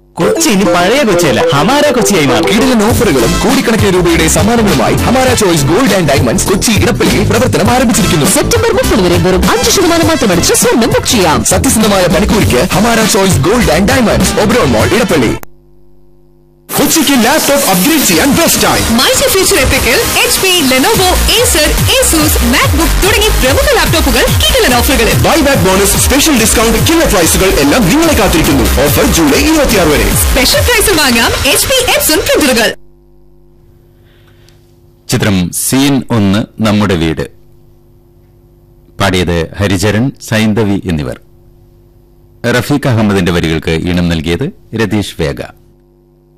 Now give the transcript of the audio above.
കൊച്ചി ഇനി പഴയ കൊച്ചിയല്ല ഹമാര കൊച്ചിയായി മാറും കിടിലൻ ഓഫറുകളും കോടിക്കണക്കിന് രൂപയുടെ സമ്മാനങ്ങളുമായി Hamara choice gold and diamonds Kochi ഇടപ്പള്ളിയിൽ പ്രവർത്തനം ആരംഭിച്ചിരിക്കുന്നു സെപ്റ്റംബർ മുപ്പത് വരെ വെറും അഞ്ച് ശതമാനം മാത്രമടിച്ച് സ്വർണം ബുക്ക് ചെയ്യാം സത്യസന്ധമായ പണിക്കൂലിക്ക് Hamara choice gold and diamonds Oberon mall Edappally കൊച്ചിക്ക് ലാപ്ടോപ്പ് അപ്ഗ്രേഡ് ചെയ്യാൻ ബെസ്റ്റ് ടൈം മൾട്ടി ഫീച്ചർ എപ്പിക്കിൽ H P Lenovo Acer Asus MacBook തുടങ്ങി പ്രമുഖ ലാപ്ടോപ്പുകൾ കിടലൻ ഓഫറുകളിൽ buyback bonus special discount killer പ്രൈസുകൾ എല്ലാം നിങ്ങളെ കാത്തിരിക്കുന്നു ഓഫർ ജൂലൈ ഇരുപത്തിയാറ് വരെ സ്പെഷ്യൽ പ്രൈസിൽ വാങ്ങാം എച്ച് പി എപ്സൺ പ്രിന്ററുകൾ ചിത്രം സീൻ ഒന്ന് നമ്മുടെ വീട് പാടിയത് ഹരിചരൺ സൈന്ധവി എന്നിവർ റഫീഖ് അഹമ്മദിന്റെ വരികൾക്ക് ഈണം നൽകിയത് രതീഷ് വേഗ